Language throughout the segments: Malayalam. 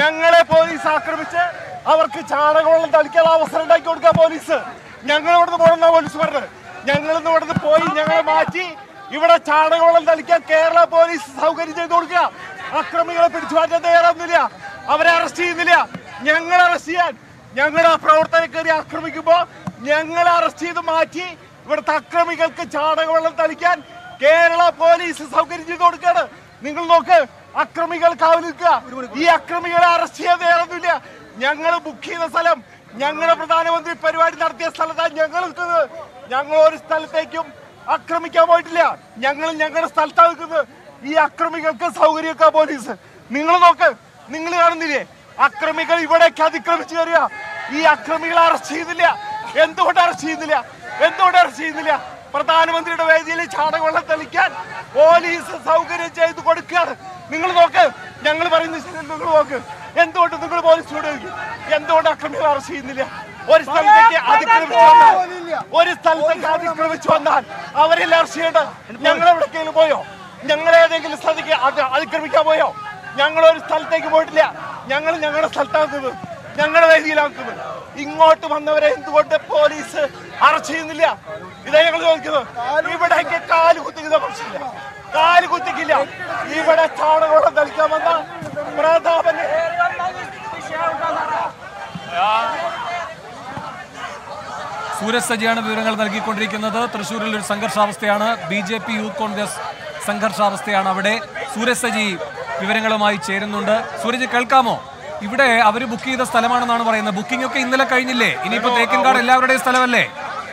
ഞങ്ങളെ പോലീസ് ആക്രമിച്ച് അവർക്ക് ചാണകവെള്ളം തളിക്കാനുള്ള അവസരം ഉണ്ടാക്കി കൊടുക്കുക പോലീസ് ഞങ്ങൾ ഇവിടുന്ന് പോകണമെന്നാ പോലീസ് പറഞ്ഞത് ഞങ്ങൾ ഇന്ന് ഇവിടുന്ന് പോയി ഞങ്ങളെ മാറ്റി ഇവിടെ ചാണകവെള്ളം തളിക്കാൻ കേരള പോലീസ് സൗകര്യം ചെയ്തു കൊടുക്കുക അക്രമികളെ പിടിച്ചു മാറ്റാൻ തയ്യാറാവുന്നില്ല അവരെ അറസ്റ്റ് ചെയ്യുന്നില്ല ഞങ്ങൾ അറസ്റ്റ് ചെയ്യാൻ ഞങ്ങൾ ആ പ്രവർത്തനം കയറി ആക്രമിക്കുമ്പോ ഞങ്ങൾ അറസ്റ്റ് ചെയ്ത് മാറ്റി ഇവിടുത്തെ അക്രമികൾക്ക് ചാണകവെള്ളം തളിക്കാൻ കേരള പോലീസ് സൗകര്യം ചെയ്തു കൊടുക്കുകയാണ് നിങ്ങൾ നോക്ക് അക്രമികൾ കാവൽ നിൽക്കുക ഈ അക്രമികളെ അറസ്റ്റ് ചെയ്യാൻ തയ്യാറൊന്നുമില്ല ഞങ്ങൾ ബുക്ക് ചെയ്ത സ്ഥലം ഞങ്ങളുടെ പ്രധാനമന്ത്രി പരിപാടി നടത്തിയ സ്ഥലത്താണ് ഞങ്ങൾ നിൽക്കുന്നത് ഞങ്ങൾ ഒരു സ്ഥലത്തേക്കും ആക്രമിക്കാൻ പോയിട്ടില്ല ഞങ്ങൾ ഞങ്ങളുടെ സ്ഥലത്താണ് നിൽക്കുന്നത് ഈ അക്രമികൾക്ക് സൗകര്യമൊക്കെ പോലീസ് നിങ്ങൾ നോക്ക് നിങ്ങൾ കാണുന്നില്ലേ അക്രമികൾ ഇവിടേക്ക് അതിക്രമിച്ചു കയറിയ ഈ അക്രമികളെ അറസ്റ്റ് ചെയ്യുന്നില്ല എന്തുകൊണ്ട് അറസ്റ്റ് ചെയ്യുന്നില്ല എന്തുകൊണ്ട് അറസ്റ്റ് ചെയ്യുന്നില്ല പ്രധാനമന്ത്രിയുടെ വേദിയിൽ ചാണകവെള്ളം തെളിക്കാൻ പോലീസ് സൗകര്യം ചെയ്ത് കൊടുക്കുകയാണ് നിങ്ങൾ നോക്ക് ഞങ്ങൾ പറയുന്ന ശരി നിങ്ങൾ നോക്ക് എന്തുകൊണ്ട് നിങ്ങൾ പോലീസിനോട് ചോദിക്കും എന്തുകൊണ്ട് അക്രമികൾ അറസ്റ്റ് ചെയ്യുന്നില്ല ഒരു സ്ഥലത്തേക്ക് അതിക്രമിച്ചു വന്നാൽ ഒരു സ്ഥലത്തേക്ക് അതിക്രമിച്ചു വന്നാൽ അവരെല്ലാം അറസ്റ്റ് ചെയ്യേണ്ടത് ഞങ്ങൾ എവിടേക്കെങ്കിലും പോയോ ഞങ്ങൾ ഏതെങ്കിലും സ്ഥലത്തേക്ക് അത് അതിക്രമിക്കാൻ പോയോ ഞങ്ങൾ ഒരു സ്ഥലത്തേക്ക് പോയിട്ടില്ല ഞങ്ങൾ ഞങ്ങളുടെ സ്ഥലത്താക്കുന്നത് ഞങ്ങളുടെ വേദിയിലാക്കുന്നത് ഇങ്ങോട്ട് വന്നവരെ എന്തുകൊണ്ട് പോലീസ് അറസ്റ്റ് ചെയ്യുന്നില്ല ഇതാ ഞങ്ങൾ ചോദിക്കുന്നത് ഇവിടേക്ക് കാല് കുത്തിക്കുന്ന പ്രശ്നമില്ല കാല് കുത്തിക്കില്ല ഇവിടെ ചാണകോളം തളിക്കാൻ വന്ന പ്രതാപന് സൂരജ് സജിയാണ് വിവരങ്ങൾ നൽകിക്കൊണ്ടിരിക്കുന്നത് തൃശ്ശൂരിൽ ഒരു സംഘർഷാവസ്ഥയാണ് B J P youth Congress സംഘർഷാവസ്ഥയാണ് അവിടെ സൂരജ് സജി വിവരങ്ങളുമായി ചേരുന്നുണ്ട് സൂരജ് കേൾക്കാമോ ഇവിടെ അവർ ബുക്ക് ചെയ്ത സ്ഥലമാണെന്നാണ് പറയുന്നത് ബുക്കിംഗ് ഒക്കെ ഇന്നലെ കഴിഞ്ഞില്ലേ ഇനിയിപ്പോ തേക്കിൻകാട് എല്ലാവരുടെയും സ്ഥലമല്ലേ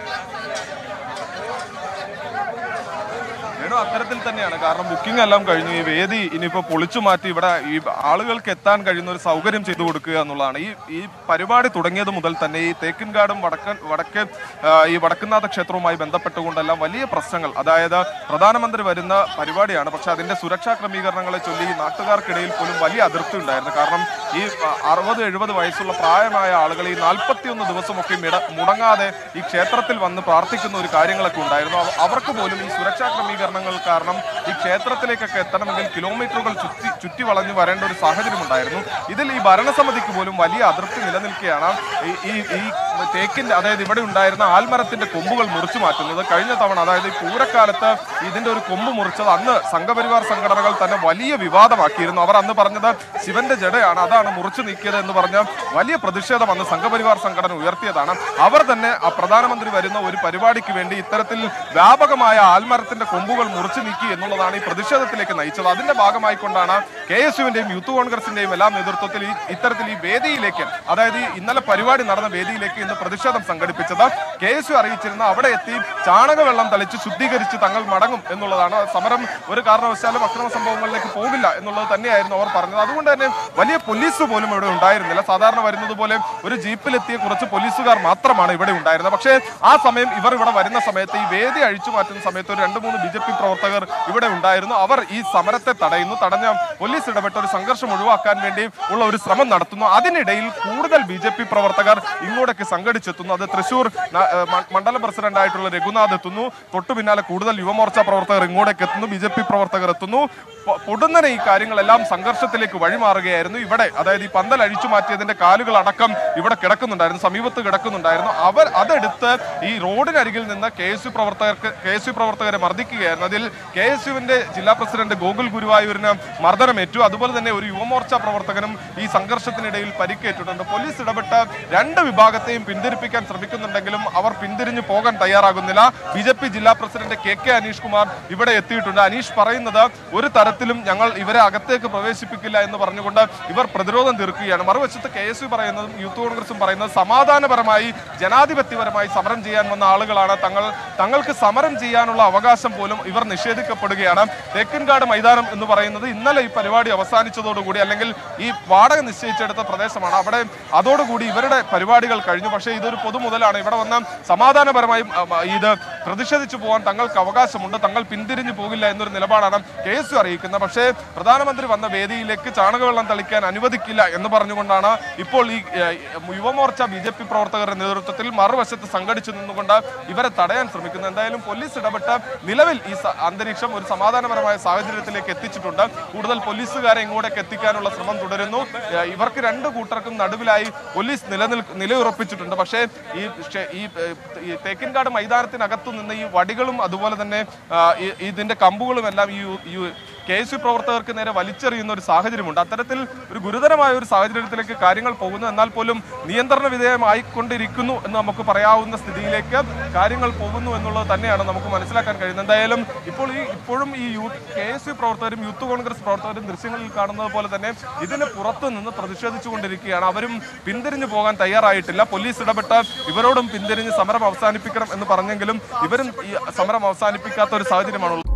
വേണു അത്തരത്തിൽ തന്നെയാണ് കാരണം ബുക്കിംഗ് എല്ലാം കഴിഞ്ഞു ഈ വേദി ഇനിയിപ്പോ പൊളിച്ചു മാറ്റി ഇവിടെ ഈ ആളുകൾക്ക് എത്താൻ കഴിയുന്ന ഒരു സൗകര്യം ചെയ്തു കൊടുക്കുക എന്നുള്ളതാണ് ഈ ഈ പരിപാടി തുടങ്ങിയത് മുതൽ തന്നെ ഈ തേക്കിൻകാടും വടക്കൻ വടക്ക് ആ, ഈ വടക്കുന്നാഥ ക്ഷേത്രവുമായി ബന്ധപ്പെട്ടുകൊണ്ടെല്ലാം വലിയ പ്രശ്നങ്ങൾ അതായത് പ്രധാനമന്ത്രി വരുന്ന പരിപാടിയാണ് പക്ഷെ അതിന്റെ സുരക്ഷാ ക്രമീകരണങ്ങളെ ചൊല്ലി ഈ നാട്ടുകാർക്കിടയിൽ പോലും വലിയ അതിർത്തി ഉണ്ടായിരുന്നു കാരണം ഈ ആ, അറുപത് എഴുപത് വയസ്സുള്ള പ്രായമായ ആളുകൾ ഈ നാൽപ്പത്തിയൊന്ന് ദിവസമൊക്കെ മിട മുടങ്ങാതെ ഈ ക്ഷേത്രത്തിൽ വന്ന് പ്രാർത്ഥിക്കുന്ന ഒരു കാര്യങ്ങളൊക്കെ ഉണ്ടായിരുന്നു അവ- അവർക്ക് പോലും ഈ സുരക്ഷാ ക്രമീകരണങ്ങൾ കാരണം ഈ ക്ഷേത്രത്തിലേക്കൊക്കെ എത്തണമെങ്കിൽ കിലോമീറ്ററുകൾ ചുറ്റി ചുറ്റി വളഞ്ഞു വരേണ്ട ഒരു സാഹചര്യം ഉണ്ടായിരുന്നു ഇതിൽ ഈ ഭരണസമിതിക്ക് പോലും വലിയ അതിർത്തി നിലനിൽക്കുകയാണ് ഈ ഈ ഈ തേക്കിന്റെ അതായത് ഇവിടെ ഉണ്ടായിരുന്ന ആൽമരത്തിന്റെ കൊമ്പുകൾ മുറിച്ചു മാറ്റുന്നത് കഴിഞ്ഞ തവണ അതായത് ഈ പൂരക്കാലത്ത് ഇതിന്റെ ഒരു കൊമ്പ് മുറിച്ചത് അന്ന് സംഘപരിവാർ സംഘടനകൾ തന്നെ വലിയ വിവാദമാക്കിയിരുന്നു അവർ അന്ന് പറഞ്ഞത് ശിവന്റെ ജടയാണ് അതാണ് മുറിച്ചു നീക്കിയത് എന്ന് പറഞ്ഞ വലിയ പ്രതിഷേധം അന്ന് സംഘപരിവാർ സംഘടന ഉയർത്തിയതാണ് അവർ തന്നെ ആ പ്രധാനമന്ത്രി വരുന്ന ഒരു പരിപാടിക്ക് വേണ്ടി ഇത്തരത്തിൽ വ്യാപകമായ ആൽമരത്തിന്റെ കൊമ്പുകൾ മുറിച്ചു നീക്കി എന്നുള്ളതാണ് ഈ പ്രതിഷേധത്തിലേക്ക് നയിച്ചത് അതിന്റെ ഭാഗമായിക്കൊണ്ടാണ് കെ എസ് യുവിന്റെയും യൂത്ത് കോൺഗ്രസിന്റെയും എല്ലാം നേതൃത്വത്തിൽ ഈ ഇത്തരത്തിൽ ഈ വേദിയിലേക്ക് അതായത് ഈ ഇന്നലെ പരിപാടി നടന്ന വേദിയിലേക്ക് ഇന്ന് പ്രതിഷേധം സംഘടിപ്പിച്ചത് കെ എസ് യു അറിയിച്ചിരുന്ന അവിടെ എത്തി ചാണകവെള്ളം തളിച്ച് ശുദ്ധീകരിച്ച് തങ്ങൾ മടങ്ങും എന്നുള്ളതാണ് സമരം ഒരു കാരണവശാലും അക്രമ സംഭവങ്ങളിലേക്ക് പോകില്ല എന്നുള്ളത് തന്നെയായിരുന്നു അവർ പറഞ്ഞത് അതുകൊണ്ട് തന്നെ വലിയ പോലീസ് പോലും ഇവിടെ ഉണ്ടായിരുന്നില്ല സാധാരണ വരുന്നത് പോലെ ഒരു ജീപ്പിലെത്തിയ കുറച്ച് പോലീസുകാർ മാത്രമാണ് ഇവിടെ ഉണ്ടായിരുന്നത് പക്ഷേ ആ സമയം ഇവർ ഇവിടെ വരുന്ന സമയത്ത് ഈ വേദി അഴിച്ചു മാറ്റുന്ന സമയത്ത് ഒരു രണ്ട് മൂന്ന് ബി ജെ പി പ്രവർത്തകർ ഇവിടെ ഉണ്ടായിരുന്നു അവർ ഈ സമരത്തെ തടയുന്നു തടഞ്ഞ പോലീസ് ഇടപെട്ട് ഒരു സംഘർഷം ഒഴിവാക്കാൻ വേണ്ടി ഉള്ള ഒരു ശ്രമം നടത്തുന്നു അതിനിടയിൽ കൂടുതൽ ബി ജെ പി പ്രവർത്തകർ ഇങ്ങോട്ടേക്ക് സംഘടിച്ചെത്തുന്നു അത് തൃശൂർ ന- ഏഹ് മ- മണ്ഡലം പ്രസിഡന്റ് ആയിട്ടുള്ള രഘുനാഥ് എത്തുന്നു തൊട്ടു പിന്നാലെ കൂടുതൽ യുവമോർച്ച പ്രവർത്തകർ ഇങ്ങോട്ടേക്ക് എത്തുന്നു ബി ജെ പി പ്രവർത്തകർ എത്തുന്നു പൊ- പൊടുന്നനെ ഈ കാര്യങ്ങളെല്ലാം സംഘർഷത്തിലേക്ക് വഴിമാറുകയായിരുന്നു ഇവിടെ അതായത് ഈ പന്തൽ അഴിച്ചു മാറ്റിയതിന്റെ കാലുകൾ അടക്കം ഇവിടെ കിടക്കുന്നുണ്ടായിരുന്നു സമീപത്ത് കിടക്കുന്നുണ്ടായിരുന്നു അവർ അതെടുത്ത് ഈ റോഡിനരികിൽ നിന്ന് കെ എസ് യു പ്രവർത്തകർക്ക് കെ എസ് യു പ്രവർത്തകരെ മർദ്ദിക്കുകയായിരുന്നു അതിൽ കെ എസ് യുവിന്റെ ജില്ലാ പ്രസിഡന്റ് ഗോകുൽ ഗുരുവായൂരിന് മർദ്ദനമേറ്റു അതുപോലെ തന്നെ ഒരു യുവമോർച്ച പ്രവർത്തകനും ഈ സംഘർഷത്തിനിടയിൽ പരിക്കേറ്റിട്ടുണ്ട് പോലീസ് ഇടപെട്ട് രണ്ട് വിഭാഗത്തെയും പിന്തിരിപ്പിക്കാൻ ശ്രമിക്കുന്നുണ്ടെങ്കിലും അവർ പിന്തിരിഞ്ഞു പോകാൻ തയ്യാറാകുന്നില്ല ബി ജെ പി ജില്ലാ president K K Aneesh Kumar ഇവിടെ എത്തിയിട്ടുണ്ട് അനീഷ് പറയുന്നത് ഒരു തരത്തിലും ഞങ്ങൾ ഇവരെ അകത്തേക്ക് പ്രവേശിപ്പിക്കില്ല എന്ന് പറഞ്ഞുകൊണ്ട് ഇവർ പ്രതിരോധം തീർക്കുകയാണ് മറുവശത്ത് കെ എസ് യു പറയുന്നതും യൂത്ത് കോൺഗ്രസും പറയുന്നത് സമാധാനപരമായി ജനാധിപത്യപരമായി സമരം ചെയ്യാൻ വന്ന ആളുകളാണ് തങ്ങൾ തങ്ങൾക്ക് സമരം ചെയ്യാനുള്ള അവകാശം പോലും ഇവർ നിഷേധിക്കപ്പെടുകയാണ് തേക്കിൻകാട് മൈതാനം എന്ന് പറയുന്നത് ഇന്നലെ ഈ പരിപാടി അവസാനിച്ചതോടുകൂടി അല്ലെങ്കിൽ ഈ വാടക നിശ്ചയിച്ചെടുത്ത പ്രദേശമാണ് അവിടെ അതോടുകൂടി ഇവരുടെ പരിപാടികൾ കഴിഞ്ഞു പക്ഷേ ഇതൊരു പൊതുമുതലാണ് ഇവിടെ വന്ന് സമാധാനപരമായി ഉം, ഇത് പ്രതിഷേധിച്ചു പോകാൻ തങ്ങൾക്ക് അവകാശമുണ്ട് തങ്ങൾ പിന്തിരിഞ്ഞു പോകില്ല എന്നൊരു നിലപാടാണ് കെ എസ് യു അറിയിക്കുന്നത് പക്ഷേ പ്രധാനമന്ത്രി വന്ന വേദിയിലേക്ക് ചാണകവെള്ളം തളിക്കാൻ അനുവദിക്കില്ല എന്ന് പറഞ്ഞുകൊണ്ടാണ് ഇപ്പോൾ ഈ ഏഹ്, യുവമോർച്ച ബി ജെ പി പ്രവർത്തകരുടെ നേതൃത്വത്തിൽ മറുവശത്ത് സംഘടിച്ചു നിന്നുകൊണ്ട് ഇവരെ തടയാൻ ശ്രമിക്കുന്നത് എന്തായാലും പോലീസ് ഇടപെട്ട് നിലവിൽ ഈ സ- അന്തരീക്ഷം ഒരു സമാധാനപരമായ സാഹചര്യത്തിലേക്ക് എത്തിച്ചിട്ടുണ്ട് കൂടുതൽ പോലീസുകാരെ ഇങ്ങോട്ടേക്ക് എത്തിക്കാനുള്ള ശ്രമം തുടരുന്നു ഏഹ് ഇവർക്ക് രണ്ട് കൂട്ടർക്കും നടുവിലായി പോലീസ് നിലനിൽ നിലയുറപ്പിച്ചിട്ടുണ്ട് പക്ഷേ ഈ ഷെ- ഈ ഏഹ്, ഈ തേക്കിൻകാട് മൈതാനത്തിനകത്തു നിന്ന് ഈ വടികളും അതുപോലെ തന്നെ ആ, ഈ- ഇതിന്റെ കമ്പുകളും എല്ലാം ഈ യു- യു- കെ എസ് യു പ്രവർത്തകർക്ക് നേരെ വലിച്ചെറിയുന്ന ഒരു സാഹചര്യമുണ്ട് അത്തരത്തിൽ ഒരു ഗുരുതരമായ ഒരു സാഹചര്യത്തിലേക്ക് കാര്യങ്ങൾ പോകുന്നു എന്നാൽ പോലും നിയന്ത്രണ വിധേയമായിക്കൊണ്ടിരിക്കുന്നു എന്ന് നമുക്ക് പറയാവുന്ന സ്ഥിതിയിലേക്ക് കാര്യങ്ങൾ പോകുന്നു എന്നുള്ളത് തന്നെയാണ് നമുക്ക് മനസ്സിലാക്കാൻ കഴിയുന്നത് എന്തായാലും ഇപ്പോൾ ഈ ഇപ്പോഴും ഈ യൂത്ത് കെ എസ് യു പ്രവർത്തകരും യൂത്ത് കോൺഗ്രസ് പ്രവർത്തകരും ദൃശ്യങ്ങളിൽ കാണുന്നത് പോലെ തന്നെ ഇതിന് പുറത്തു നിന്ന് പ്രതിഷേധിച്ചുകൊണ്ടിരിക്കുകയാണ് അവരും പിന്തിരിഞ്ഞു പോകാൻ തയ്യാറായിട്ടില്ല പോലീസ് ഇടപെട്ട് ഇവരോടും പിന്തിരിഞ്ഞ് സമരം അവസാനിപ്പിക്കണം എന്ന് പറഞ്ഞെങ്കിലും ഇവരും ഈ സമരം അവസാനിപ്പിക്കാത്ത ഒരു സാഹചര്യമാണുള്ളത്